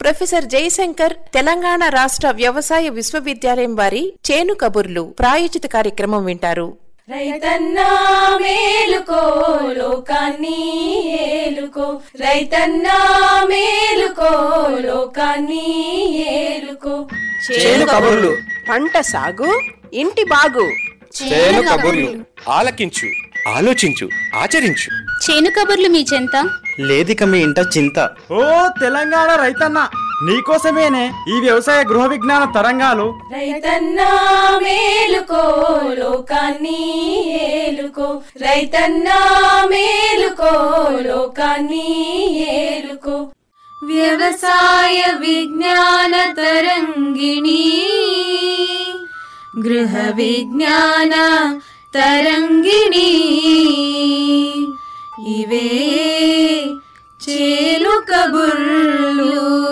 professor Jayashankar Telangana రాష్ట్ర వ్యవసాయ విశ్వవిద్యాలయం వారి చేను కబుర్లు ప్రాయోజిత కార్యక్రమం వింటారు రైతన్నా మేలుకో లోకాన్ని ఏలుకో రైతన్నా మేలుకో లోకాన్ని ఏలుకో చేను కబుర్లు పంట సాగు ఇంటి బాగు చేను కబుర్లు ఆలకించు ఆలోచించు ఆచరించు చేను కబుర్లు మీ చెంత లేదిక మీ ఇంట చింత ఓ తెలంగాణ రైతన్న నీకోసమేనే ఈ వ్యవసాయ గృహ విజ్ఞాన తరంగాలు రైతన్నా మేలుకో లోకాన్ని ఏలుకో రైతన్నా మేలుకో లోకాన్ని ఏలుకో వ్యవసాయ విజ్ఞాన తరంగిణి గృహ విజ్ఞాన తరంగిణి ఇవే చేలు కబుర్లు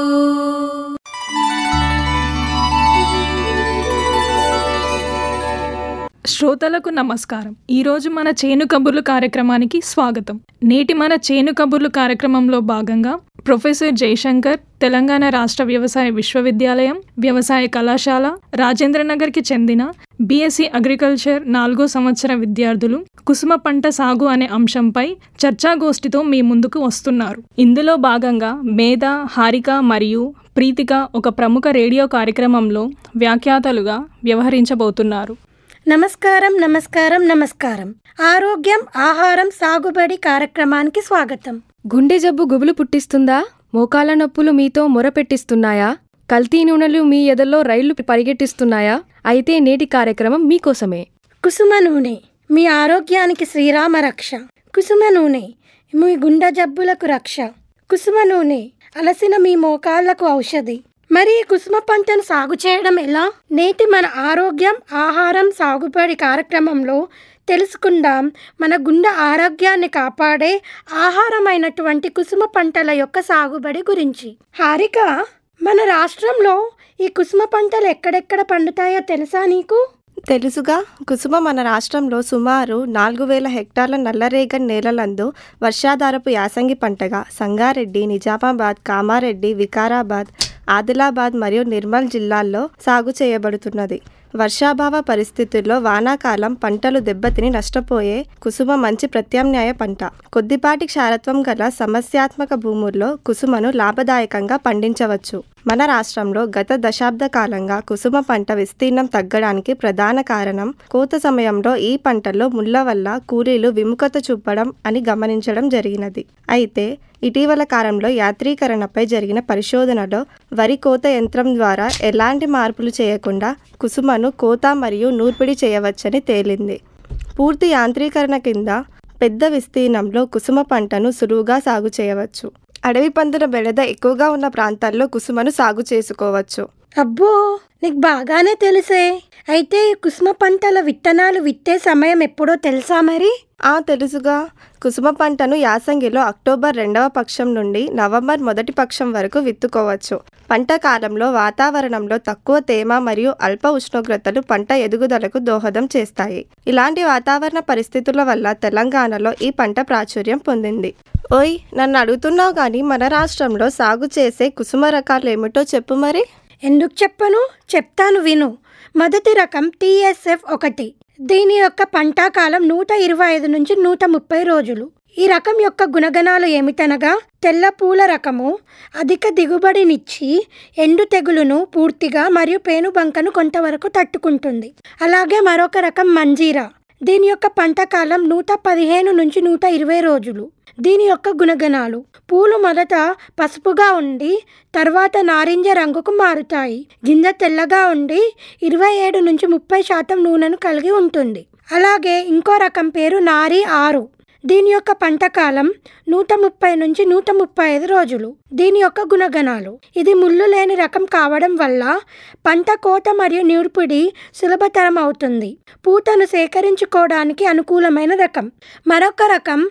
శ్రోతలకు నమస్కారం ఈరోజు మన చేను కబుర్లు కార్యక్రమానికి స్వాగతం నేటి మన చేను కబుర్లు కార్యక్రమంలో భాగంగా ప్రొఫెసర్ జయశంకర్ తెలంగాణ రాష్ట్ర వ్యవసాయ విశ్వవిద్యాలయం వ్యవసాయ కళాశాల రాజేంద్రనగర్కి చెందిన బీఎస్సీ అగ్రికల్చర్ నాలుగో సంవత్సర విద్యార్థులు కుసుమ పంట సాగు అనే అంశంపై చర్చాగోష్ఠితో మీ ముందుకు వస్తున్నారు ఇందులో భాగంగా మేధ హారిక మరియు ప్రీతిక ఒక ప్రముఖ రేడియో కార్యక్రమంలో వ్యాఖ్యాతలుగా వ్యవహరించబోతున్నారు నమస్కారం నమస్కారం నమస్కారం ఆరోగ్యం ఆహారం సాగుబడి కార్యక్రమానికి స్వాగతం గుండె జబ్బు గుబులు పుట్టిస్తుందా మోకాల నొప్పులు మీతో మొరపెట్టిస్తున్నాయా కల్తీ నూనెలు మీ ఎదల్లో రైళ్లు పరిగెట్టిస్తున్నాయా అయితే నేటి కార్యక్రమం మీకోసమే కుసుమ నూనె మీ ఆరోగ్యానికి శ్రీరామ రక్ష కుసుమ నూనె మీ గుండె జబ్బులకు రక్ష కుసుమ నూనె అలసిన మీ మోకాళ్లకు ఔషధి మరి ఈ కుసుమ పంటను సాగు చేయడం ఎలా నేటి మన ఆరోగ్యం ఆహారం సాగుబడి కార్యక్రమంలో తెలుసుకుందాం మన గుండె ఆరోగ్యాన్ని కాపాడే ఆహారమైనటువంటి కుసుమ పంటల యొక్క సాగుబడి గురించి హారిక మన రాష్ట్రంలో ఈ కుసుమ పంటలు ఎక్కడెక్కడ పండుతాయో తెలుసా నీకు తెలుసుగా కుసుమ మన రాష్ట్రంలో సుమారు నాలుగు వేల హెక్టార్ల నల్లరేగడి నేలలందు వర్షాధారపు యాసంగి పంటగా సంగారెడ్డి నిజామాబాద్ కామారెడ్డి వికారాబాద్ ఆదిలాబాద్ మరియు నిర్మల్ జిల్లాల్లో సాగు చేయబడుతున్నది వర్షాభావ పరిస్థితుల్లో వానాకాలం పంటలు దెబ్బతిని నష్టపోయే కుసుమ మంచి ప్రత్యామ్నాయ పంట కొద్దిపాటి క్షారత్వం గల సమస్యాత్మక భూముల్లో కుసుమను లాభదాయకంగా పండించవచ్చు మన రాష్ట్రంలో గత దశాబ్ద కాలంగా కుసుమ పంట విస్తీర్ణం తగ్గడానికి ప్రధాన కారణం కోత సమయంలో ఈ పంటలో ముళ్ళ వల్ల కూలీలు విముఖత చూపడం అని గమనించడం జరిగినది అయితే ఇటీవల కాలంలో యాత్రీకరణపై జరిగిన పరిశోధనలో వరి కోత యంత్రం ద్వారా ఎలాంటి మార్పులు చేయకుండా కుసుమను కోత మరియు నూర్పిడి చేయవచ్చని తేలింది పూర్తి యాంత్రీకరణ కింద పెద్ద విస్తీర్ణంలో కుసుమ పంటను సులువుగా సాగు చేయవచ్చు అడవి పందుల బెడద ఎక్కువగా ఉన్న ప్రాంతాల్లో కుసుమను సాగు చేసుకోవచ్చు అబ్బో నీకు బాగానే తెలుసే అయితే ఈ కుసుమ పంటల విత్తనాలు విత్తే సమయం ఎప్పుడో తెలుసా మరి ఆ తెలుసుగా కుసుమ పంటను యాసంగిలో అక్టోబర్ రెండవ పక్షం నుండి నవంబర్ మొదటి పక్షం వరకు విత్తుకోవచ్చు పంట కాలంలో వాతావరణంలో తక్కువ తేమ మరియు అల్ప ఉష్ణోగ్రతలు పంట ఎదుగుదలకు దోహదం చేస్తాయి ఇలాంటి వాతావరణ పరిస్థితుల వల్ల తెలంగాణలో ఈ పంట ప్రాచుర్యం పొందింది ఓయ్ నన్ను అడుగుతున్నావు కానీ మన రాష్ట్రంలో సాగు చేసే కుసుమ రకాలు ఏమిటో చెప్పు మరి ఎందుకు చెప్పను చెప్తాను విను మొదటి రకం టీఎస్ఎఫ్ ఒకటి దీని యొక్క పంటాకాలం నూట ఇరవై ఐదు నుంచి నూట ముప్పై రోజులు ఈ రకం యొక్క గుణగణాలు ఏమిటనగా తెల్ల పూల రకము అధిక దిగుబడినిచ్చి ఎండు తెగులును పూర్తిగా మరియు పేనుబంకను కొంతవరకు తట్టుకుంటుంది అలాగే మరొక రకం మంజీరా దీని యొక్క పంట కాలం నూట పదిహేను నుంచి నూట ఇరవై రోజులు దీని యొక్క గుణగణాలు పూలు మొదట పసుపుగా ఉండి తర్వాత నారింజ రంగుకు మారుతాయి గింజ తెల్లగా ఉండి ఇరవై ఏడు నుంచి ముప్పై శాతం నూనెను కలిగి ఉంటుంది అలాగే ఇంకో రకం పేరు నారి ఆరు దీని యొక్క పంట కాలం నూట ముప్పై నుంచి నూట ముప్పై ఐదు రోజులు దీని యొక్క గుణగణాలు ఇది ముళ్ళు లేని రకం కావడం వల్ల పంట కోత మరియు నూర్పిడి సులభతరం అవుతుంది పూతను సేకరించుకోవడానికి అనుకూలమైన రకం మరొక రకం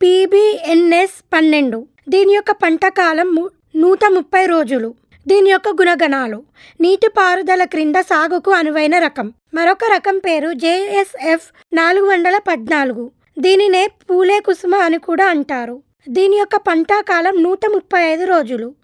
పీబీఎన్ఎస్ పన్నెండు దీని యొక్క పంట కాలం ము- నూట ముప్పై రోజులు దీని యొక్క గుణగణాలు నీటిపారుదల క్రింద సాగుకు అనువైన రకం మరొక రకం పేరు జేఎస్ఎఫ్ నాలుగు వందల పద్నాలుగు దీనినే పూలే కుసుమ అని కూడా అంటారు దీని యొక్క పంట కాలం నూట ముప్పై ఐదు రోజులు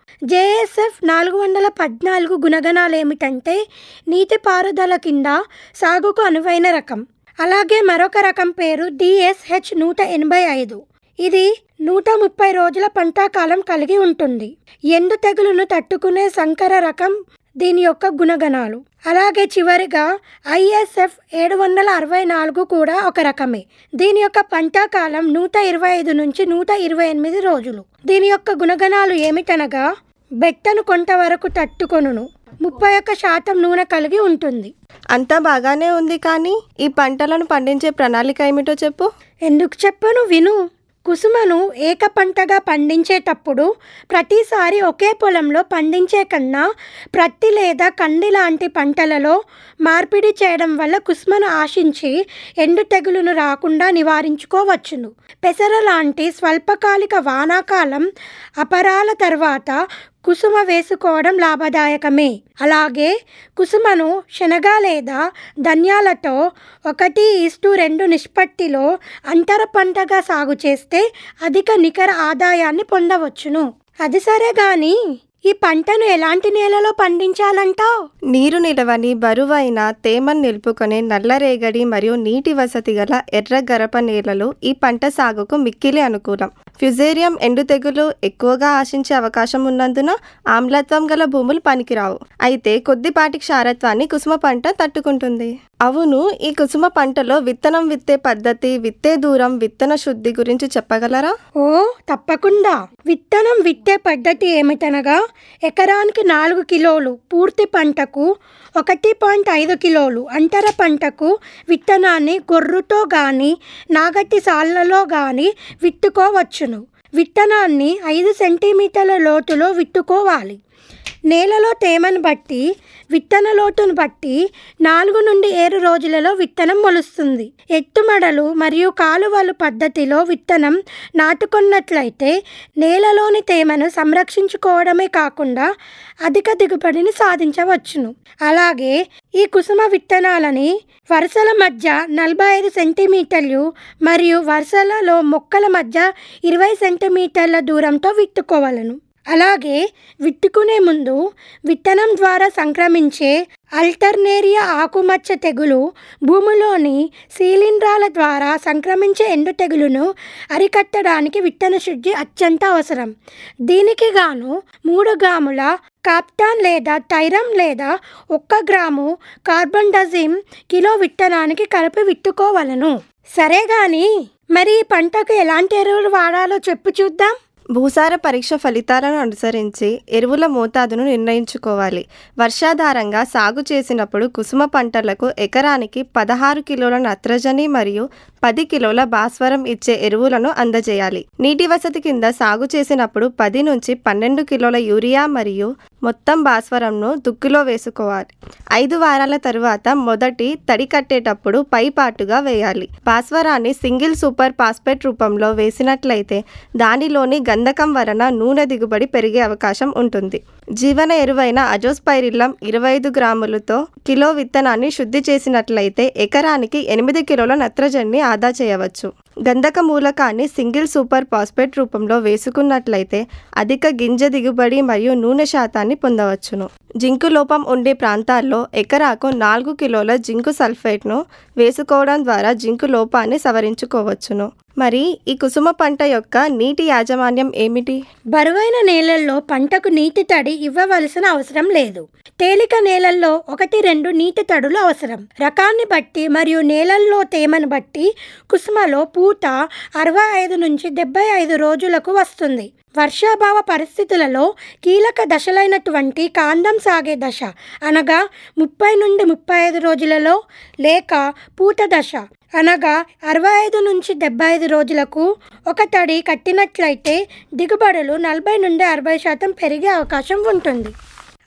జేఎస్ఎఫ్ నాలుగు వందల పద్నాలుగు గుణగణాలు ఏమిటంటే నీటిపారుదల కింద సాగుకు అనువైన రకం అలాగే మరొక రకం పేరు డిఎస్హెచ్ నూట ఎనభై ఐదు ఇది నూట ముప్పై రోజుల పంటాకాలం కలిగి ఉంటుంది ఎండు తెగులును తట్టుకునే సంకర రకం దీని యొక్క గుణగణాలు అలాగే చివరిగా ఐఎస్ఎఫ్ ఏడు వందల అరవై నాలుగు కూడా ఒక రకమే దీని యొక్క పంటాకాలం నూట ఇరవై ఐదు నుంచి నూట ఇరవై ఎనిమిది రోజులు దీని యొక్క గుణగణాలు ఏమిటనగా బెట్టను కొంతవరకు తట్టుకొనును ముప్పై ఒక్క శాతం నూనె కలిగి ఉంటుంది అంతా బాగానే ఉంది కానీ ఈ పంటలను పండించే ప్రణాళిక ఏమిటో చెప్పు ఎందుకు చెప్పను విను కుసుమను ఏక పంటగా పండించేటప్పుడు ప్రతిసారి ఒకే పొలంలో పండించే కన్నా ప్రత్తి లేదా కంది లాంటి పంటలలో మార్పిడి చేయడం వల్ల కుసుమను ఆశించి ఎండు తెగులును రాకుండా నివారించుకోవచ్చును పెసర లాంటి స్వల్పకాలిక వానాకాలం అపరాల తర్వాత కుసుమ వేసుకోవడం లాభదాయకమే అలాగే కుసుమను శనగ లేదా ధన్యాలతో ఒకటి ఇస్టు రెండు నిష్పత్తిలో అంతర పంటగా సాగు చేస్తే అధిక నికర ఆదాయాన్ని పొందవచ్చును అది సరే గాని ఈ పంటను ఎలాంటి నేలలో పండించాలంటావు నీరు నిలవని బరువైన తేమను నిలుపుకునే నల్లరేగడి మరియు నీటి వసతి గల ఎర్ర గరప నేలలు ఈ పంట సాగుకు మిక్కిలి అనుకూలం ఫ్యుజేరియం ఎండు తెగులు ఎక్కువగా ఆశించే అవకాశం ఉన్నందున ఆమ్లత్వం గల భూములు పనికిరావు అయితే కొద్దిపాటి క్షారత్వాన్ని కుసుమ పంట తట్టుకుంటుంది అవును ఈ కుసుమ పంటలో విత్తనం విత్తే పద్ధతి విత్తే దూరం విత్తన శుద్ధి గురించి చెప్పగలరా ఓ తప్పకుండా విత్తనం విత్తే పద్ధతి ఏమిటనగా ఎకరానికి నాలుగు కిలోలు పూర్తి పంటకు ఒకటి పాయింట్ ఐదు కిలోలు అంతర పంటకు విత్తనాన్ని గొర్రుతో గాని నాగటి సాళ్లలో గాని విత్తుకోవచ్చును విత్తనాన్ని ఐదు సెంటీమీటర్ల లోతులో విత్తుకోవాలి నేలలో తేమను బట్టి విత్తన లోతును బట్టి నాలుగు నుండి ఏడు రోజులలో విత్తనం మొలుస్తుంది ఎత్తుమడలు మరియు కాలువలు పద్ధతిలో విత్తనం నాటుకున్నట్లయితే నేలలోని తేమను సంరక్షించుకోవడమే కాకుండా అధిక దిగుబడిని సాధించవచ్చును అలాగే ఈ కుసుమ విత్తనాలని వరుసల మధ్య నలభై ఐదు సెంటీమీటర్లు మరియు వరుసలలో మొక్కల మధ్య ఇరవై సెంటీమీటర్ల దూరంతో విత్తుకోవాలను అలాగే విత్తుకునే ముందు విత్తనం ద్వారా సంక్రమించే అల్టర్నేరియా ఆకుమచ్చ తెగులు భూమిలోని శీలింధ్రాల ద్వారా సంక్రమించే ఎండు తెగులును అరికట్టడానికి విత్తన శుద్ధి అత్యంత అవసరం దీనికి గాను మూడు గ్రాముల కాప్టాన్ లేదా టైరమ్ లేదా ఒక్క గ్రాము కార్బన్ డజిమ్ కిలో విత్తనానికి కలిపి విత్తుకోవలను సరే గాని మరి ఈ పంటకు ఎలాంటి ఎరువులు వాడాలో చెప్పు చూద్దాం భూసార పరీక్ష ఫలితాలను అనుసరించి ఎరువుల మోతాదును నిర్ణయించుకోవాలి వర్షాధారంగా సాగు చేసినప్పుడు కుసుమ పంటలకు ఎకరానికి పదహారు కిలోల నత్రజని మరియు పది కిలోల భాస్వరం ఇచ్చే ఎరువులను అందజేయాలి నీటి వసతి కింద సాగు చేసినప్పుడు పది నుంచి పన్నెండు కిలోల యూరియా మరియు మొత్తం భాస్వరంను దుక్కిలో వేసుకోవాలి ఐదు వారాల తరువాత మొదటి తడి కట్టేటప్పుడు పైపాటుగా వేయాలి భాస్వరాన్ని సింగిల్ సూపర్ పాస్పేట్ రూపంలో వేసినట్లయితే దానిలోని గంధకం వలన నూనె దిగుబడి పెరిగే అవకాశం ఉంటుంది జీవన ఎరువైన అజోస్పైరిల్లం ఇరవై ఐదు గ్రాములతో కిలో విత్తనాన్ని శుద్ధి చేసినట్లయితే ఎకరానికి ఎనిమిది కిలోల నత్రజనిని ఆదా చేయవచ్చు గంధక మూలకాన్ని సింగిల్ సూపర్ పాస్పేట్ రూపంలో వేసుకున్నట్లయితే అధిక గింజ దిగుబడి మరియు నూనె శాతాన్ని పొందవచ్చును జింకు లోపం ఉండే ప్రాంతాల్లో ఎకరాకు నాలుగు కిలోల జింకు సల్ఫేట్ను వేసుకోవడం ద్వారా జింకు లోపాన్ని సవరించుకోవచ్చును మరి ఈ కుసుమ పంట యొక్క నీటి యాజమాన్యం ఏమిటి బరువైన నేలల్లో పంటకు నీటి తడి ఇవ్వవలసిన అవసరం లేదు తేలిక నేలల్లో ఒకటి రెండు నీటి తడులు అవసరం రకాన్ని బట్టి మరియు నేలల్లో తేమను బట్టి కుసుమలో పూత అరవై ఐదు నుంచి డెబ్బై ఐదు రోజులకు వస్తుంది వర్షాభావ పరిస్థితులలో కీలక దశలైనటువంటి కాండం సాగే దశ అనగా ముప్పై నుండి ముప్పై ఐదు రోజులలో లేక పూత దశ అనగా అరవై ఐదు నుంచి డెబ్బై ఐదు రోజులకు ఒక తడి కట్టినట్లయితే దిగుబడులు నలభై నుండి అరవై శాతం పెరిగే అవకాశం ఉంటుంది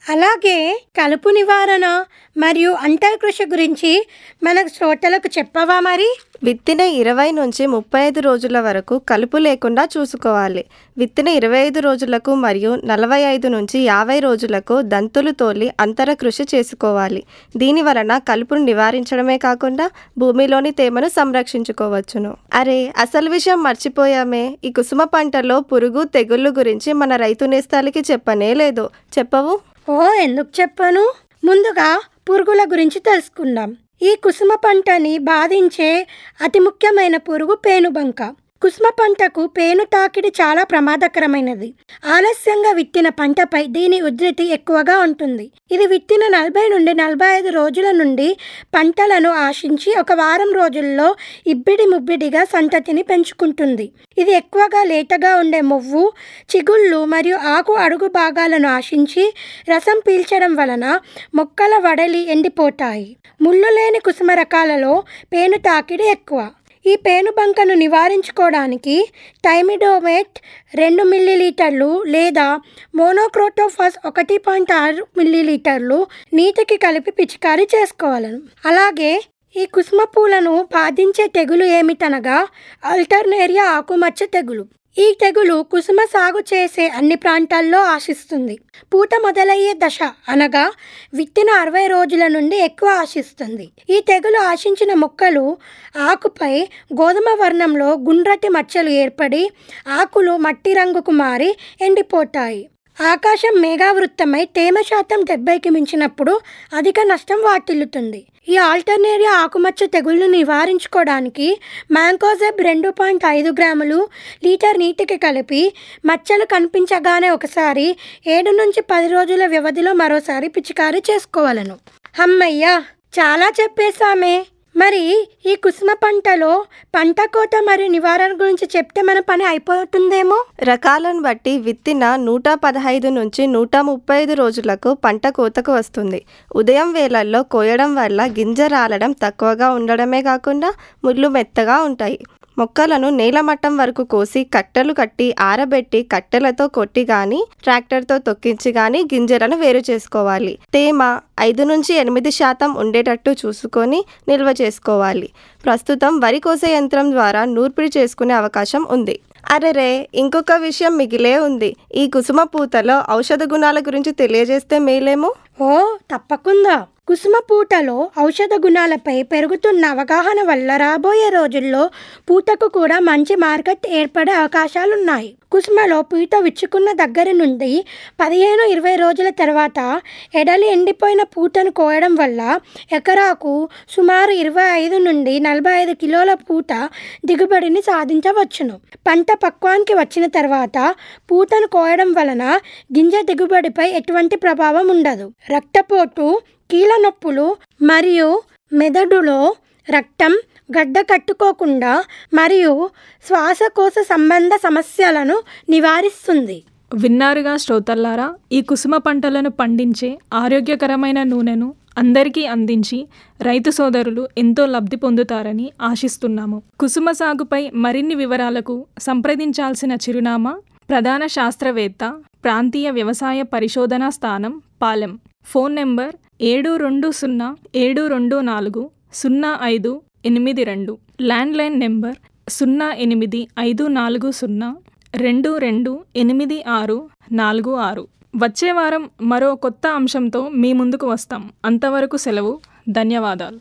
అలాగే కలుపు నివారణ మరియు అంతర్కృషి గురించి మన శ్రోతలకు చెప్పవా మరి విత్తిన ఇరవై నుంచి ముప్పై ఐదు రోజుల వరకు కలుపు లేకుండా చూసుకోవాలి విత్తిన ఇరవై ఐదు రోజులకు మరియు నలభై ఐదు నుంచి యాభై రోజులకు దంతులు తోలి అంతర కృషి చేసుకోవాలి దీని వలన కలుపును నివారించడమే కాకుండా భూమిలోని తేమను సంరక్షించుకోవచ్చును అరే అసలు విషయం మర్చిపోయామే ఈ కుసుమ పంటలో పురుగు తెగుళ్ళు గురించి మన రైతు నేస్తాలకి చెప్పనే లేదు చెప్పవు ఓ ఎందుకు చెప్పను ముందుగా పురుగుల గురించి తెలుసుకుందాం ఈ కుసుమ పంటని బాధించే అతి ముఖ్యమైన పురుగు పేనుబంక కుసుమ పంటకు పేను తాకిడి చాలా ప్రమాదకరమైనది ఆలస్యంగా విత్తిన పంటపై దీని ఉధృతి ఎక్కువగా ఉంటుంది ఇది విత్తిన నలభై నుండి నలభై ఐదు రోజుల నుండి పంటలను ఆశించి ఒక వారం రోజుల్లో ఇబ్బిడి ముబ్బిడిగా సంతతిని పెంచుకుంటుంది ఇది ఎక్కువగా లేతగా ఉండే మొవ్వు చిగుళ్ళు మరియు ఆకు అడుగు భాగాలను ఆశించి రసం పీల్చడం వలన మొక్కల వడలి ఎండిపోతాయి ముళ్ళు లేని కుసుమ రకాలలో పేను తాకిడి ఎక్కువ ఈ పేనుబంకను నివారించుకోవడానికి టైమిడోమేట్ రెండు మిల్లీలీటర్లు లేదా మోనోక్రోటోఫాస్ ఒకటి పాయింట్ ఆరు మిల్లీలీటర్లు నీటికి కలిపి పిచికారీ చేసుకోవాలను అలాగే ఈ కుసుమ పూలను బాధించే తెగులు ఏమిటనగా అల్టర్నేరియా ఆకుమచ్చ తెగులు ఈ తెగులు కుసుమ సాగు చేసే అన్ని ప్రాంతాల్లో ఆశిస్తుంది పూత మొదలయ్యే దశ అనగా విత్తిన అరవై రోజుల నుండి ఎక్కువ ఆశిస్తుంది ఈ తెగులు ఆశించిన మొక్కలు ఆకుపై గోధుమ వర్ణంలో గుండ్రటి మచ్చలు ఏర్పడి ఆకులు మట్టి రంగుకు మారి ఎండిపోతాయి ఆకాశం మేఘావృత్తమై తేమ శాతం డెబ్బైకి మించినప్పుడు అధిక నష్టం వాటిల్లుతుంది ఈ ఆల్టర్నేరియా ఆకుమచ్చ తెగుళ్లు నివారించుకోవడానికి మ్యాంకోజెబ్ రెండు పాయింట్ ఐదు గ్రాములు లీటర్ నీటికి కలిపి మచ్చలు కనిపించగానే ఒకసారి ఏడు నుంచి పది రోజుల వ్యవధిలో మరోసారి పిచికారీ చేసుకోవాలను అమ్మయ్యా చాలా చెప్పేశామే మరి ఈ కుసుమ పంటలో పంట కోత మరియు నివారణ గురించి చెప్తే మన పని అయిపోతుందేమో రకాలను బట్టి విత్తిన నూట పదహైదు నుంచి నూట ముప్పై ఐదు రోజులకు పంట కోతకు వస్తుంది ఉదయం వేళల్లో కోయడం వల్ల గింజ రాలడం తక్కువగా ఉండడమే కాకుండా ముళ్ళు మెత్తగా ఉంటాయి మొక్కలను నేలమట్టం వరకు కోసి కట్టెలు కట్టి ఆరబెట్టి కట్టెలతో కొట్టి గాని ట్రాక్టర్తో తొక్కించి గాని గింజలను వేరు చేసుకోవాలి తేమ ఐదు నుంచి ఎనిమిది శాతం ఉండేటట్టు చూసుకొని నిల్వ చేసుకోవాలి ప్రస్తుతం వరి కోసే యంత్రం ద్వారా నూర్పిడి చేసుకునే అవకాశం ఉంది అరెరే ఇంకొక విషయం మిగిలే ఉంది ఈ కుసుమ పూతలో ఔషధ గుణాల గురించి తెలియజేస్తే మేలేమో ఓ తప్పకుండా కుసుమ పూటలో ఔషధ గుణాలపై పెరుగుతున్న అవగాహన వల్ల రాబోయే రోజుల్లో పూతకు కూడా మంచి మార్కెట్ ఏర్పడే అవకాశాలున్నాయి కుసుమలో పూత విచ్చుకున్న దగ్గర నుండి పదిహేను ఇరవై రోజుల తర్వాత ఎడలి ఎండిపోయిన పూతను కోయడం వల్ల ఎకరాకు సుమారు ఇరవై ఐదు నుండి నలభై ఐదు కిలోల పూత దిగుబడిని సాధించవచ్చును పంట పక్వానికి వచ్చిన తర్వాత పూతను కోయడం వలన గింజ దిగుబడిపై ఎటువంటి ప్రభావం ఉండదు రక్తపోటు కీళ్ళ నొప్పులు మరియు మెదడులో రక్తం గడ్డ కట్టుకోకుండా మరియు శ్వాసకోశ సంబంధ సమస్యలను నివారిస్తుంది విన్నారుగా శ్రోతల్లారా ఈ కుసుమ పంటలను పండించే ఆరోగ్యకరమైన నూనెను అందరికీ అందించి రైతు సోదరులు ఎంతో లబ్ధి పొందుతారని ఆశిస్తున్నాము కుసుమ సాగుపై మరిన్ని వివరాలకు సంప్రదించాల్సిన చిరునామా ప్రధాన శాస్త్రవేత్త ప్రాంతీయ వ్యవసాయ పరిశోధనా స్థానం పాలెం ఫోన్ నెంబర్ ఏడు రెండు సున్నా ఏడు రెండు నాలుగు సున్నా ఐదు ఎనిమిది రెండు ల్యాండ్లైన్ నెంబర్ సున్నా ఎనిమిది ఐదు నాలుగు సున్నా రెండు రెండు ఎనిమిది ఆరు నాలుగు ఆరు వచ్చే వారం మరో కొత్త అంశంతో మీ ముందుకు వస్తాం అంతవరకు సెలవు ధన్యవాదాలు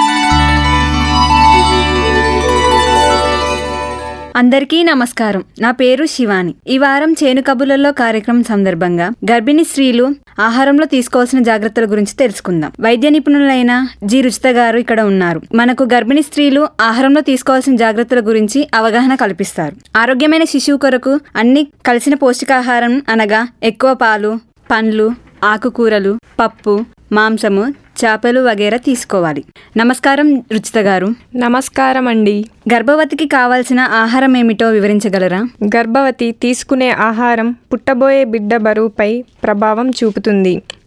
అందరికీ నమస్కారం నా పేరు శివాని ఈ వారం చేను కబుర్లలో కార్యక్రమం సందర్భంగా గర్భిణీ స్త్రీలు ఆహారంలో తీసుకోవాల్సిన జాగ్రత్తల గురించి తెలుసుకుందాం వైద్య నిపుణులైన జి రుచిత గారు ఇక్కడ ఉన్నారు మనకు గర్భిణీ స్త్రీలు ఆహారంలో తీసుకోవాల్సిన జాగ్రత్తల గురించి అవగాహన కల్పిస్తారు ఆరోగ్యమైన శిశువు కొరకు అన్ని కలిసిన పౌష్టికాహారం అనగా ఎక్కువ పాలు పండ్లు ఆకుకూరలు పప్పు మాంసము చేపలు వగేరా తీసుకోవాలి నమస్కారం రుచిత గారు నమస్కారం అండి గర్భవతికి కావాల్సిన ఆహారం ఏమిటో వివరించగలరా గర్భవతి తీసుకునే ఆహారం పుట్టబోయే బిడ్డ బరువుపై ప్రభావం చూపుతుంది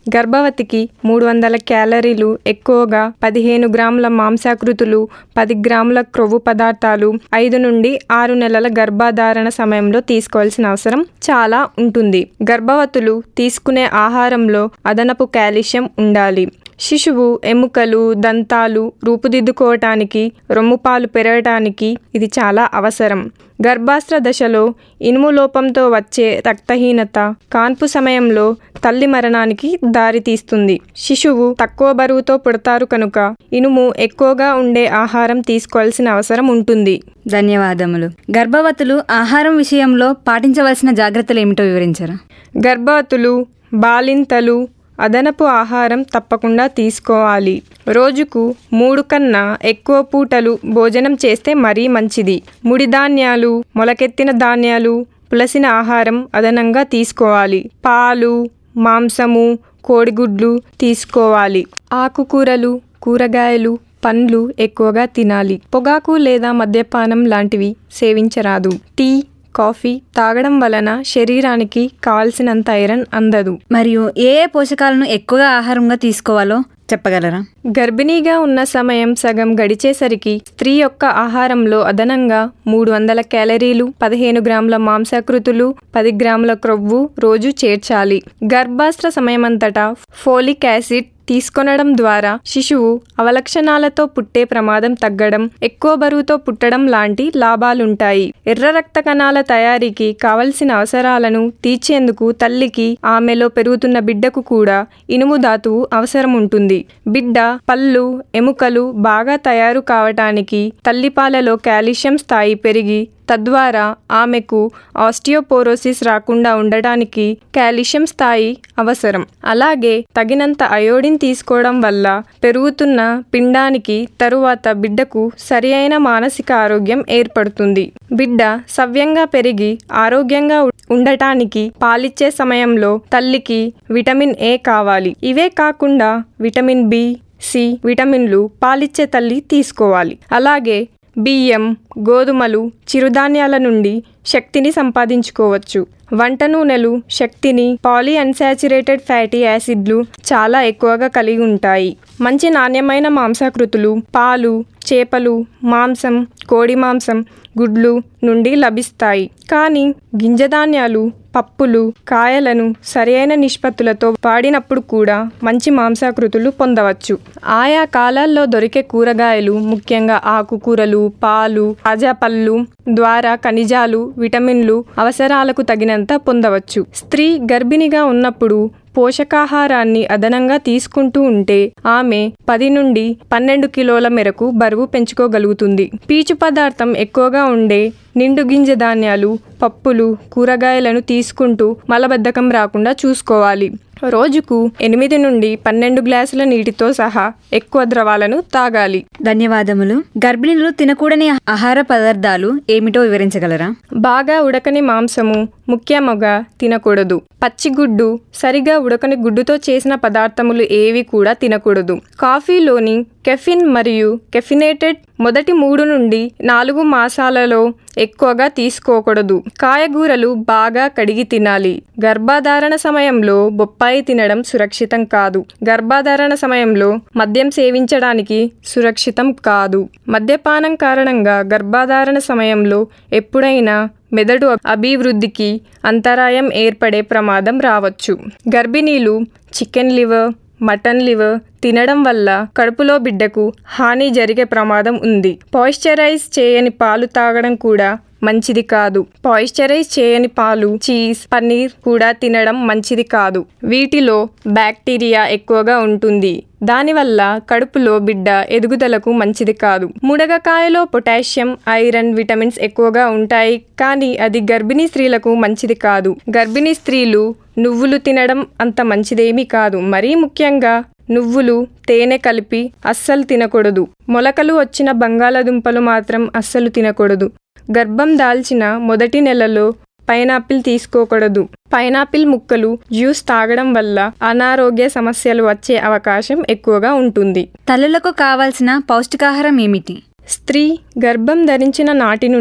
గర్భవతికి మూడు వందల క్యాలరీలు ఎక్కువగా పదిహేను గ్రాముల మాంసాకృతులు పది గ్రాముల క్రొవ్వు పదార్థాలు ఐదు నుండి ఆరు నెలల గర్భధారణ సమయంలో తీసుకోవాల్సిన అవసరం చాలా ఉంటుంది గర్భవతులు తీసుకునే ఆహారంలో అదనపు కాల్షియం ఉండాలి శిశువు ఎముకలు దంతాలు రూపుదిద్దుకోవటానికి రొమ్ముపాలు పెరగటానికి ఇది చాలా అవసరం గర్భాస్త్ర దశలో ఇనుము లోపంతో వచ్చే రక్తహీనత కాన్పు సమయంలో తల్లి మరణానికి దారితీస్తుంది శిశువు తక్కువ బరువుతో పుడతారు కనుక ఇనుము ఎక్కువగా ఉండే ఆహారం తీసుకోవాల్సిన అవసరం ఉంటుంది ధన్యవాదములు గర్భవతులు ఆహారం విషయంలో పాటించవలసిన జాగ్రత్తలు ఏమిటో వివరించరా గర్భవతులు బాలింతలు అదనపు ఆహారం తప్పకుండా తీసుకోవాలి రోజుకు మూడు కన్నా ఎక్కువ పూటలు భోజనం చేస్తే మరీ మంచిది ముడి ధాన్యాలు మొలకెత్తిన ధాన్యాలు పులసిన ఆహారం అదనంగా తీసుకోవాలి పాలు మాంసము కోడిగుడ్లు తీసుకోవాలి ఆకుకూరలు కూరగాయలు పండ్లు ఎక్కువగా తినాలి పొగాకు లేదా మద్యపానం లాంటివి సేవించరాదు టీ కాఫీ తాగడం వలన శరీరానికి కావలసినంత ఐరన్ అందదు మరియు ఏ ఏ పోషకాలను ఎక్కువగా ఆహారంగా తీసుకోవాలో చెప్పగలరా గర్భిణీగా ఉన్న సమయం సగం గడిచేసరికి స్త్రీ యొక్క ఆహారంలో అదనంగా మూడు వందల క్యాలరీలు పదిహేను గ్రాముల మాంసాకృతులు పది గ్రాముల క్రొవ్వు రోజు చేర్చాలి గర్భాస్త్ర సమయమంతటా ఫోలిక్ యాసిడ్ తీసుకొనడం ద్వారా శిశువు అవలక్షణాలతో పుట్టే ప్రమాదం తగ్గడం ఎక్కువ బరువుతో పుట్టడం లాంటి లాభాలుంటాయి ఎర్ర రక్త కణాల తయారీకి కావలసిన అవసరాలను తీర్చేందుకు తల్లికి ఆమెలో పెరుగుతున్న బిడ్డకు కూడా ఇనుము ధాతువు అవసరం ఉంటుంది బిడ్డ పళ్ళు ఎముకలు బాగా తయారు కావటానికి తల్లిపాలలో కాల్షియం స్థాయి పెరిగి తద్వారా ఆమెకు ఆస్టియోపోరోసిస్ రాకుండా ఉండటానికి కాల్షియం స్థాయి అవసరం అలాగే తగినంత అయోడిన్ తీసుకోవడం వల్ల పెరుగుతున్న పిండానికి తరువాత బిడ్డకు సరి అయిన మానసిక ఆరోగ్యం ఏర్పడుతుంది బిడ్డ సవ్యంగా పెరిగి ఆరోగ్యంగా ఉండటానికి పాలిచ్చే సమయంలో తల్లికి విటమిన్ ఏ కావాలి ఇవే కాకుండా విటమిన్ బి సి విటమిన్లు పాలిచ్చే తల్లి తీసుకోవాలి అలాగే బియ్యం గోధుమలు చిరుధాన్యాల నుండి శక్తిని సంపాదించుకోవచ్చు వంట నూనెలు శక్తిని పాలీ అన్సాచురేటెడ్ ఫ్యాటీ యాసిడ్లు చాలా ఎక్కువగా కలిగి ఉంటాయి మంచి నాణ్యమైన మాంసాకృతులు పాలు చేపలు మాంసం కోడి మాంసం గుడ్లు నుండి లభిస్తాయి కానీ గింజధాన్యాలు పప్పులు కాయలను సరైన నిష్పత్తులతో వాడినప్పుడు కూడా మంచి మాంసాకృతులు పొందవచ్చు ఆయా కాలాల్లో దొరికే కూరగాయలు ముఖ్యంగా ఆకుకూరలు పాలు తాజా పళ్ళు ద్వారా ఖనిజాలు విటమిన్లు అవసరాలకు తగినంత పొందవచ్చు స్త్రీ గర్భిణిగా ఉన్నప్పుడు పోషకాహారాన్ని అదనంగా తీసుకుంటూ ఉంటే ఆమె పది నుండి పన్నెండు కిలోల మేరకు బరువు పెంచుకోగలుగుతుంది పీచు పదార్థం ఎక్కువగా ఉండే నిండు గింజ ధాన్యాలు పప్పులు కూరగాయలను తీసుకుంటూ మలబద్ధకం రాకుండా చూసుకోవాలి రోజుకు ఎనిమిది నుండి పన్నెండు గ్లాసుల నీటితో సహా ఎక్కువ ద్రవాలను తాగాలి ధన్యవాదములు గర్భిణులు తినకూడని ఆహార పదార్థాలు ఏమిటో వివరించగలరా బాగా ఉడకని మాంసము ముఖ్యముగా తినకూడదు పచ్చిగుడ్డు సరిగా ఉడకని గుడ్డుతో చేసిన పదార్థములు ఏవి కూడా తినకూడదు కాఫీలోని కెఫిన్ మరియు కెఫినేటెడ్ మొదటి మూడు నుండి నాలుగు మాసాలలో ఎక్కువగా తీసుకోకూడదు కాయగూరలు బాగా కడిగి తినాలి గర్భధారణ సమయంలో బొప్పాయి తినడం సురక్షితం కాదు గర్భధారణ సమయంలో మద్యం సేవించడానికి సురక్షితం కాదు మద్యపానం కారణంగా గర్భధారణ సమయంలో ఎప్పుడైనా మెదడు అభివృద్ధికి అంతరాయం ఏర్పడే ప్రమాదం రావచ్చు గర్భిణీలు చికెన్ లివర్ మటన్ లివర్ తినడం వల్ల కడుపులో బిడ్డకు హాని జరిగే ప్రమాదం ఉంది పాయిశ్చరైజ్ చేయని పాలు తాగడం కూడా మంచిది కాదు పాయిశ్చరైజ్ చేయని పాలు చీజ్ పన్నీర్ కూడా తినడం మంచిది కాదు వీటిలో బ్యాక్టీరియా ఎక్కువగా ఉంటుంది దానివల్ల కడుపులో బిడ్డ ఎదుగుదలకు మంచిది కాదు మునగకాయలో పొటాషియం ఐరన్ విటమిన్స్ ఎక్కువగా ఉంటాయి కానీ అది గర్భిణీ స్త్రీలకు మంచిది కాదు గర్భిణీ స్త్రీలు నువ్వులు తినడం అంత మంచిదేమీ కాదు మరీ ముఖ్యంగా నువ్వులు తేనె కలిపి అస్సలు తినకూడదు మొలకలు వచ్చిన బంగాళాదుంపలు మాత్రం అస్సలు తినకూడదు గర్భం దాల్చిన మొదటి నెలలో పైనాపిల్ తీసుకోకూడదు పైనాపిల్ ముక్కలు జ్యూస్ తాగడం వల్ల అనారోగ్య సమస్యలు వచ్చే అవకాశం ఎక్కువగా ఉంటుంది తల్లులకు కావాల్సిన పౌష్టికాహారం ఏమిటి స్త్రీ గర్భం ధరించిన నాటి నుండి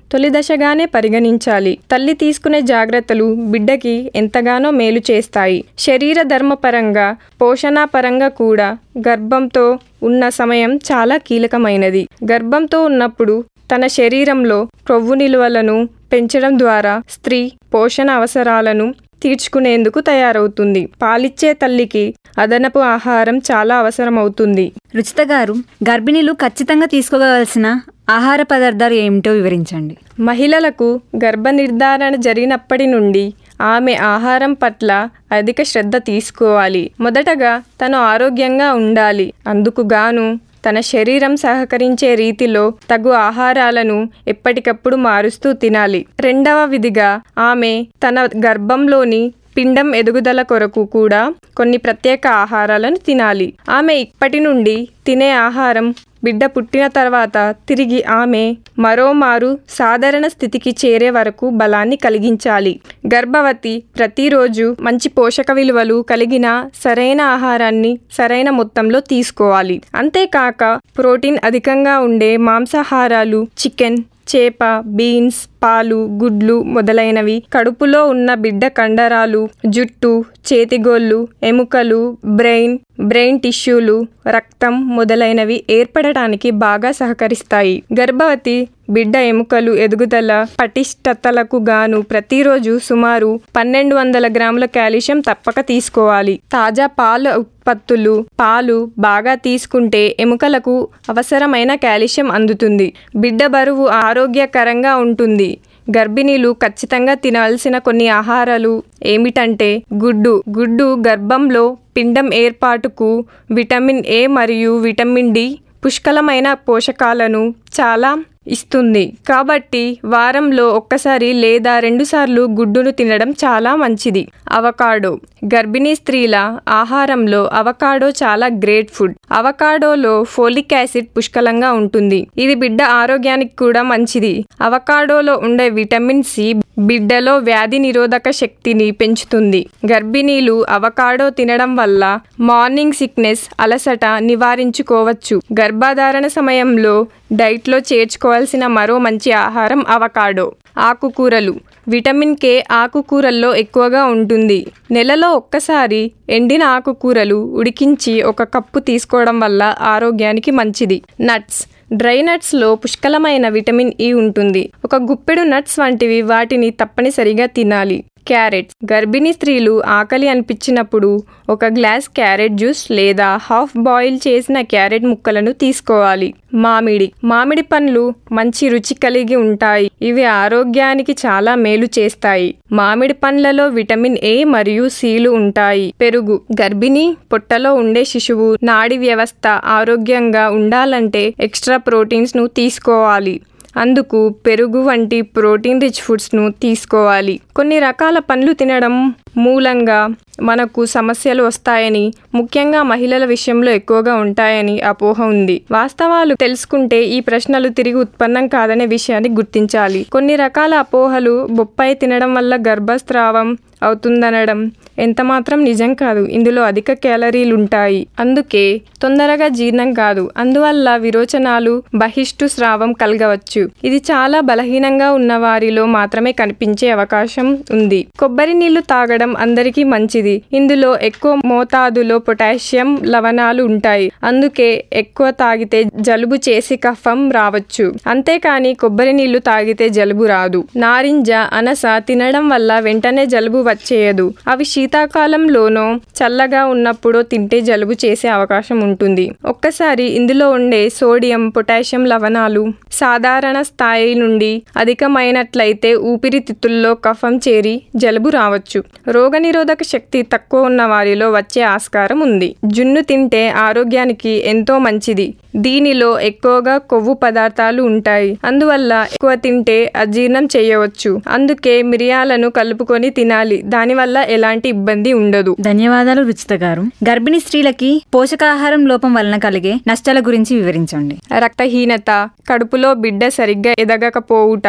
తొలి దశగానే పరిగణించాలి తల్లి తీసుకునే జాగ్రత్తలు బిడ్డకి ఎంతగానో మేలు చేస్తాయి శరీర ధర్మపరంగా పోషణాపరంగా కూడా గర్భంతో ఉన్న సమయం చాలా కీలకమైనది గర్భంతో ఉన్నప్పుడు తన శరీరంలో క్రొవ్వు నిల్వలను పెంచడం ద్వారా స్త్రీ పోషణ అవసరాలను తీర్చుకునేందుకు తయారవుతుంది పాలిచ్చే తల్లికి అదనపు ఆహారం చాలా అవసరమవుతుంది రుచిత గారు గర్భిణీలు ఖచ్చితంగా తీసుకోవాల్సిన ఆహార పదార్థాలు ఏమిటో వివరించండి మహిళలకు గర్భ నిర్ధారణ జరిగినప్పటి నుండి ఆమె ఆహారం పట్ల అధిక శ్రద్ధ తీసుకోవాలి మొదటగా తను ఆరోగ్యంగా ఉండాలి అందుకు గాను తన శరీరం సహకరించే రీతిలో తగు ఆహారాలను ఎప్పటికప్పుడు మారుస్తూ తినాలి రెండవ విధిగా ఆమె తన గర్భంలోని పిండం ఎదుగుదల కొరకు కూడా కొన్ని ప్రత్యేక ఆహారాలను తినాలి ఆమె ఇప్పటి నుండి తినే ఆహారం బిడ్డ పుట్టిన తర్వాత తిరిగి ఆమె మరోమారు సాధారణ స్థితికి చేరే వరకు బలాన్ని కలిగించాలి గర్భవతి ప్రతిరోజు మంచి పోషక విలువలు కలిగిన సరైన ఆహారాన్ని సరైన మొత్తంలో తీసుకోవాలి అంతేకాక ప్రోటీన్ అధికంగా ఉండే మాంసాహారాలు చికెన్ చేప బీన్స్ పాలు గుడ్లు మొదలైనవి కడుపులో ఉన్న బిడ్డ కండరాలు జుట్టు చేతిగోళ్ళు ఎముకలు బ్రెయిన్ బ్రెయిన్ టిష్యూలు రక్తం మొదలైనవి ఏర్పడటానికి బాగా సహకరిస్తాయి గర్భవతి బిడ్డ ఎముకలు ఎదుగుదల పటిష్టతలకు గాను ప్రతిరోజు సుమారు పన్నెండు వందల గ్రాముల కాల్షియం తప్పక తీసుకోవాలి తాజా పాల ఉత్పత్తులు పాలు బాగా తీసుకుంటే ఎముకలకు అవసరమైన కాల్షియం అందుతుంది బిడ్డ బరువు ఆరోగ్యకరంగా ఉంటుంది గర్భిణీలు ఖచ్చితంగా తినాల్సిన కొన్ని ఆహారాలు ఏమిటంటే గుడ్డు గుడ్డు గర్భంలో పిండం ఏర్పాటుకు విటమిన్ ఏ మరియు విటమిన్ డి పుష్కలమైన పోషకాలను చాలా ఇస్తుంది కాబట్టి వారంలో ఒక్కసారి లేదా రెండుసార్లు గుడ్డును తినడం చాలా మంచిది అవకాడో గర్భిణీ స్త్రీల ఆహారంలో అవకాడో చాలా గ్రేట్ ఫుడ్ అవకాడోలో ఫోలిక్ యాసిడ్ పుష్కలంగా ఉంటుంది ఇది బిడ్డ ఆరోగ్యానికి కూడా మంచిది అవకాడోలో ఉండే విటమిన్ సి బిడ్డలో వ్యాధి నిరోధక శక్తిని పెంచుతుంది గర్భిణీలు అవకాడో తినడం వల్ల మార్నింగ్ సిక్నెస్ అలసట నివారించుకోవచ్చు గర్భధారణ సమయంలో డైట్లో చేర్చుకోవాల్సిన మరో మంచి ఆహారం అవకాడో ఆకుకూరలు విటమిన్ కే ఆకుకూరల్లో ఎక్కువగా ఉంటుంది నెలలో ఒక్కసారి ఎండిన ఆకుకూరలు ఉడికించి ఒక కప్పు తీసుకోవడం వల్ల ఆరోగ్యానికి మంచిది నట్స్ డ్రై నట్స్లో పుష్కలమైన విటమిన్ ఈ ఉంటుంది ఒక గుప్పెడు నట్స్ వంటివి వాటిని తప్పనిసరిగా తినాలి క్యారెట్ గర్భిణీ స్త్రీలు ఆకలి అనిపించినప్పుడు ఒక గ్లాస్ క్యారెట్ జ్యూస్ లేదా హాఫ్ బాయిల్ చేసిన క్యారెట్ ముక్కలను తీసుకోవాలి మామిడి మామిడి పండ్లు మంచి రుచి కలిగి ఉంటాయి ఇవి ఆరోగ్యానికి చాలా మేలు చేస్తాయి మామిడి పండ్లలో విటమిన్ ఏ మరియు సిలు ఉంటాయి పెరుగు గర్భిణి పొట్టలో ఉండే శిశువు నాడి వ్యవస్థ ఆరోగ్యంగా ఉండాలంటే ఎక్స్ట్రా ప్రోటీన్స్ ను తీసుకోవాలి అందుకు పెరుగు వంటి ప్రోటీన్ రిచ్ ఫుడ్స్ను తీసుకోవాలి కొన్ని రకాల పండ్లు తినడం మూలంగా మనకు సమస్యలు వస్తాయని ముఖ్యంగా మహిళల విషయంలో ఎక్కువగా ఉంటాయని అపోహ ఉంది వాస్తవాలు తెలుసుకుంటే ఈ ప్రశ్నలు తిరిగి ఉత్పన్నం కాదనే విషయాన్ని గుర్తించాలి కొన్ని రకాల అపోహలు బొప్పాయి తినడం వల్ల గర్భస్రావం అవుతుందనడం ఎంత మాత్రం నిజం కాదు ఇందులో అధిక క్యాలరీలు ఉంటాయి అందుకే తొందరగా జీర్ణం కాదు అందువల్ల విరోచనాలు బహిష్టు స్రావం కలగవచ్చు ఇది చాలా బలహీనంగా ఉన్న వారిలో మాత్రమే కనిపించే అవకాశం ఉంది కొబ్బరి నీళ్లు తాగడం అందరికీ మంచిది ఇందులో ఎక్కువ మోతాదులో పొటాషియం లవణాలు ఉంటాయి అందుకే ఎక్కువ తాగితే జలుబు చేసి కఫం రావచ్చు అంతేకాని కొబ్బరి నీళ్లు తాగితే జలుబు రాదు నారింజ అనస తినడం వల్ల వెంటనే జలుబు వచ్చేయదు అవి శీతాకాలంలోనో చల్లగా ఉన్నప్పుడో తింటే జలుబు చేసే అవకాశం ఉంటుంది ఒక్కసారి ఇందులో ఉండే సోడియం పొటాషియం లవణాలు సాధారణ స్థాయి నుండి అధికమైనట్లయితే ఊపిరితిత్తుల్లో కఫం చేరి జలుబు రావచ్చు రోగనిరోధక శక్తి తక్కువ ఉన్న వారిలో వచ్చే ఆస్కారం ఉంది జున్ను తింటే ఆరోగ్యానికి ఎంతో మంచిది దీనిలో ఎక్కువగా కొవ్వు పదార్థాలు ఉంటాయి అందువల్ల ఎక్కువ తింటే అజీర్ణం చేయవచ్చు అందుకే మిరియాలను కలుపుకొని తినాలి దానివల్ల ఎలాంటి ఇబ్బంది ఉండదు ధన్యవాదాలు రుచిత గారు గర్భిణీ స్త్రీలకి పోషకాహారం లోపం వలన కలిగే నష్టాల గురించి వివరించండి రక్తహీనత కడుపులో బిడ్డ సరిగ్గా ఎదగకపోవుట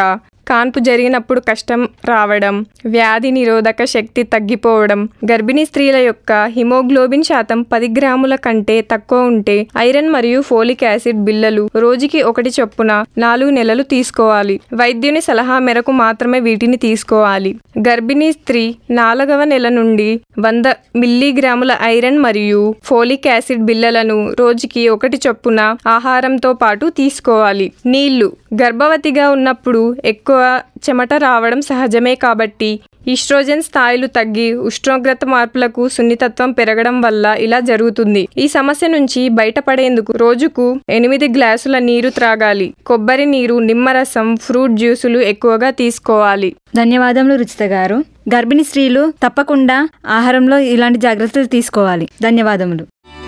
కాన్పు జరిగినప్పుడు కష్టం రావడం వ్యాధి నిరోధక శక్తి తగ్గిపోవడం గర్భిణీ స్త్రీల యొక్క హిమోగ్లోబిన్ శాతం పది గ్రాముల కంటే తక్కువ ఉంటే ఐరన్ మరియు ఫోలిక్ యాసిడ్ బిళ్ళలు రోజుకి ఒకటి చొప్పున నాలుగు నెలలు తీసుకోవాలి వైద్యుని సలహా మేరకు మాత్రమే వీటిని తీసుకోవాలి గర్భిణీ స్త్రీ నాలుగవ నెల నుండి వంద మిల్లీగ్రాముల ఐరన్ మరియు ఫోలిక్ యాసిడ్ బిళ్ళలను రోజుకి ఒకటి చొప్పున ఆహారంతో పాటు తీసుకోవాలి నీళ్లు గర్భవతిగా ఉన్నప్పుడు ఎక్కువ చెమట రావడం సహజమే కాబట్టి ఈస్ట్రోజన్ స్థాయిలు తగ్గి ఉష్ణోగ్రత మార్పులకు సున్నితత్వం పెరగడం వల్ల ఇలా జరుగుతుంది ఈ సమస్య నుంచి బయటపడేందుకు రోజుకు ఎనిమిది గ్లాసుల నీరు త్రాగాలి కొబ్బరి నీరు నిమ్మరసం ఫ్రూట్ జ్యూసులు ఎక్కువగా తీసుకోవాలి ధన్యవాదములు రుచిత గారు గర్భిణీ స్త్రీలు తప్పకుండా ఆహారంలో ఇలాంటి జాగ్రత్తలు తీసుకోవాలి ధన్యవాదములు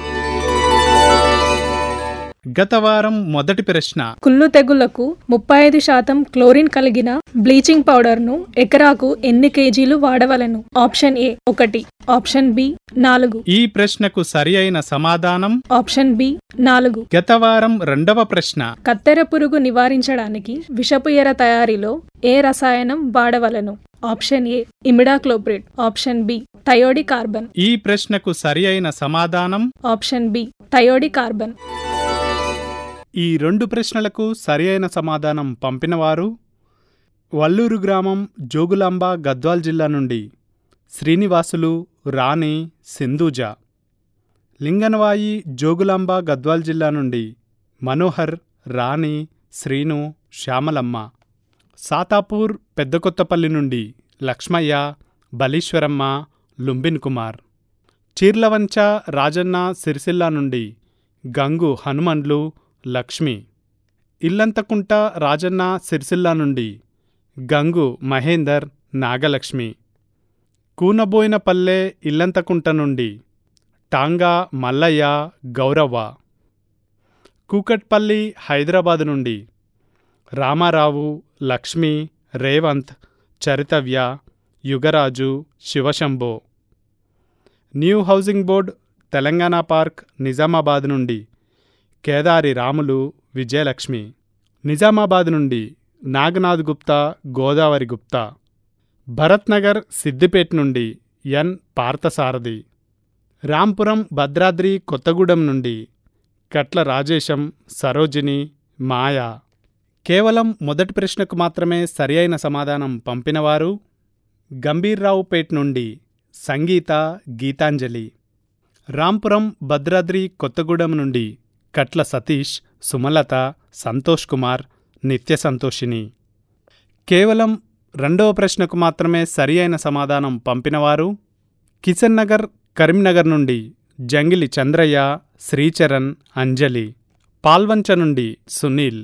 గత వారం మొదటి ప్రశ్న కుళ్ళు తెగుళ్లకు ముప్పై ఐదు శాతం క్లోరిన్ కలిగిన బ్లీచింగ్ పౌడర్ ను ఎకరాకు ఎన్ని కేజీలు వాడవలను ఆప్షన్ ఏ ఒకటి ఆప్షన్ బి నాలుగు ఈ ప్రశ్నకు సరి అయిన సమాధానం ఆప్షన్ బి నాలుగు గత వారం రెండవ ప్రశ్న కత్తెర పురుగు నివారించడానికి విషపు ఎర తయారీలో ఏ రసాయనం వాడవలను option A imidacloprid option B thiodicarb ఈ ప్రశ్నకు సరి అయిన సమాధానం ఆప్షన్ బి థయోడి కార్బన్ ఈ రెండు ప్రశ్నలకు సరి అయిన సమాధానం పంపినవారు వల్లూరు గ్రామం జోగులాంబ గద్వాల్ జిల్లా నుండి శ్రీనివాసులు రాణి సింధూజ లింగనవాయి జోగులాంబ గద్వాల్ జిల్లా నుండి మనోహర్ రాణి శ్రీను శ్యామలమ్మ సాతాపూర్ పెద్దకొత్తపల్లి నుండి లక్ష్మయ్య బలీశ్వరమ్మ లుంబిన్ కుమార్ చీర్లవంచ రాజన్న సిరిసిల్ల నుండి గంగు హనుమండ్లు లక్ష్మి ఇల్లంతకుంట రాజన్న సిరిసిల్ల నుండి గంగు మహేందర్ నాగలక్ష్మి కూనబోయినపల్లె ఇల్లంతకుంట నుండి టాంగా మల్లయ్య గౌరవ్వ కూకట్పల్లి హైదరాబాద్ నుండి Ramarao Lakshmi Revanth Charitavya Yugaraju Shivashambho new housing board Telangana park Nizamabad నుండి కేదారి రాములు విజయలక్ష్మి నిజామాబాద్ నుండి నాగనాథ్ గుప్తా గోదావరి గుప్తా భరత్ నగర్ సిద్దిపేట్ నుండి ఎన్ పార్థసారథి రాంపురం భద్రాద్రి కొత్తగూడెం నుండి కట్ల రాజేశం సరోజిని మాయా కేవలం మొదటి ప్రశ్నకు మాత్రమే సరి అయిన సమాధానం పంపినవారు గంభీర్రావుపేట్ నుండి సంగీత గీతాంజలి రాంపురం భద్రాద్రి కొత్తగూడెం నుండి కట్ల సతీష్ సుమలత సంతోష్ కుమార్ నిత్య సంతోషిని కేవలం రెండవ ప్రశ్నకు మాత్రమే సరి అయిన సమాధానం పంపినవారు కిషన్ నగర్ కరీంనగర్ నుండి జంగిలి చంద్రయ్య శ్రీచరణ్ అంజలి పాల్వంచ నుండి సునీల్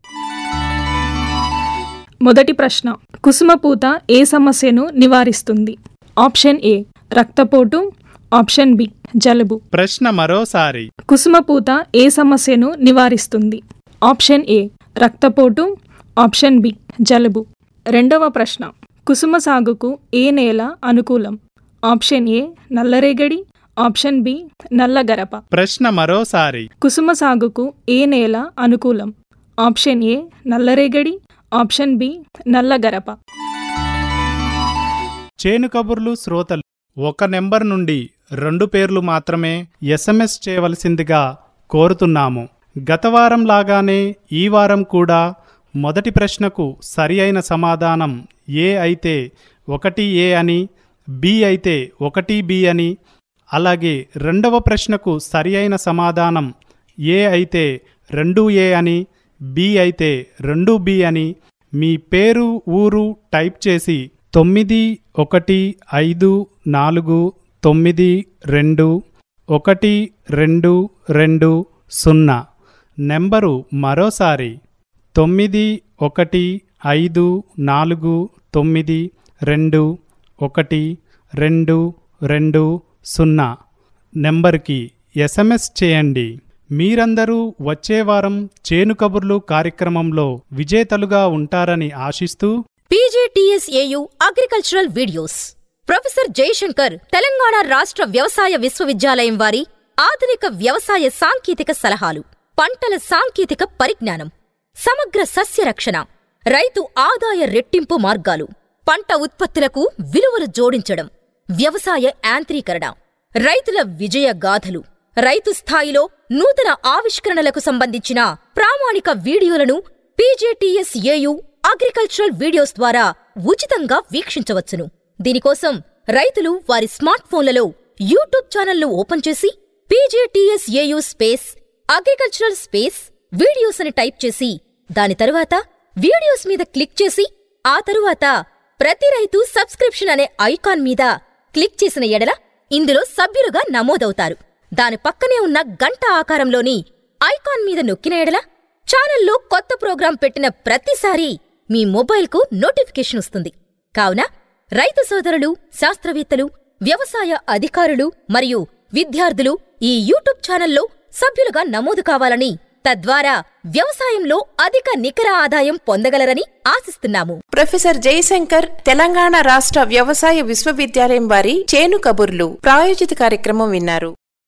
మొదటి ప్రశ్న కుసుమపూత ఏ సమస్యను నివారిస్తుంది ఆప్షన్ ఏ రక్తపోటు ఆప్షన్ బి జలుబు ప్రశ్న మరోసారి కుసుమపూత ఏ సమస్యను నివారిస్తుంది ఆప్షన్ ఏ రక్తపోటు ఆప్షన్ బి జలుబు రెండవ ప్రశ్న కుసుమ సాగుకు ఏ నేల అనుకూలం ఆప్షన్ ఏ నల్లరేగడి ఆప్షన్ బి నల్లగరప ప్రశ్న మరోసారి కుసుమ సాగుకు ఏ నేల అనుకూలం ఆప్షన్ ఏ నల్లరేగడి ఆప్షన్ బి నల్లగరప చేను కబుర్లు శ్రోతలు ఒక నెంబర్ నుండి రెండు పేర్లు మాత్రమే ఎస్ఎంఎస్ చేయవలసిందిగా కోరుతున్నాము గత వారం లాగానే ఈ వారం కూడా మొదటి ప్రశ్నకు సరి అయిన సమాధానం ఏ అయితే ఒకటి ఏ అని బి అయితే ఒకటి బి అని అలాగే రెండవ ప్రశ్నకు సరి అయిన సమాధానం ఏ అయితే రెండు ఏ అని బి అయితే రెండు బి అని మీ పేరు ఊరు టైప్ చేసి తొమ్మిది ఒకటి ఐదు నాలుగు తొమ్మిది రెండు ఒకటి రెండు రెండు సున్నా నెంబరు మరోసారి తొమ్మిది ఒకటి ఐదు నాలుగు తొమ్మిది రెండు ఒకటి రెండు రెండు సున్నా నెంబర్కి ఎస్ఎంఎస్ చేయండి మీరందరూ వచ్చే వారం చేను కబుర్లు కార్యక్రమంలో విజేతలుగా ఉంటారని ఆశిస్తూ PGTSAU agricultural videos professor Jayashankar Telangana రాష్ట్ర వ్యవసాయ విశ్వవిద్యాలయం వారి ఆధునిక వ్యవసాయ సాంకేతిక సలహాలు పంటల సాంకేతిక పరిజ్ఞానం సమగ్ర సస్య రక్షణ రైతు ఆదాయ రెట్టింపు మార్గాలు పంట ఉత్పత్తులకు విలువలు జోడించడం వ్యవసాయ యాంత్రీకరణ రైతుల విజయ గాథలు రైతు స్థాయిలో నూతన ఆవిష్కరణలకు సంబంధించిన ప్రామాణిక వీడియోలను పీజేటీఎస్ ఏయు అగ్రికల్చరల్ వీడియోస్ ద్వారా ఉచితంగా వీక్షించవచ్చును దీనికోసం రైతులు వారి స్మార్ట్ ఫోన్లలో యూట్యూబ్ ఛానల్ను ఓపెన్ చేసి PJTS AU space agricultural space videos అని టైప్ చేసి దాని తరువాత వీడియోస్ మీద క్లిక్ చేసి ఆ తరువాత ప్రతి రైతు సబ్స్క్రిప్షన్ అనే ఐకాన్ మీద క్లిక్ చేసిన ఎడల ఇందులో సభ్యులుగా నమోదవుతారు దాని పక్కనే ఉన్న గంట ఆకారంలోని ఐకాన్ మీద నొక్కిన ఎడల ఛానల్లో కొత్త ప్రోగ్రాం పెట్టిన ప్రతిసారి మీ మొబైల్కు నోటిఫికేషన్ వస్తుంది కావున రైతు సోదరులు శాస్త్రవేత్తలు వ్యవసాయ అధికారులు మరియు విద్యార్థులు ఈ యూట్యూబ్ ఛానల్లో సభ్యులుగా నమోదు కావాలని తద్వారా వ్యవసాయంలో అధిక నికర ఆదాయం పొందగలరని ఆశిస్తున్నాము ప్రొఫెసర్ జయశంకర్ తెలంగాణ రాష్ట్ర వ్యవసాయ విశ్వవిద్యాలయం వారి చేను కబుర్లు ప్రాయోజిత కార్యక్రమం విన్నారు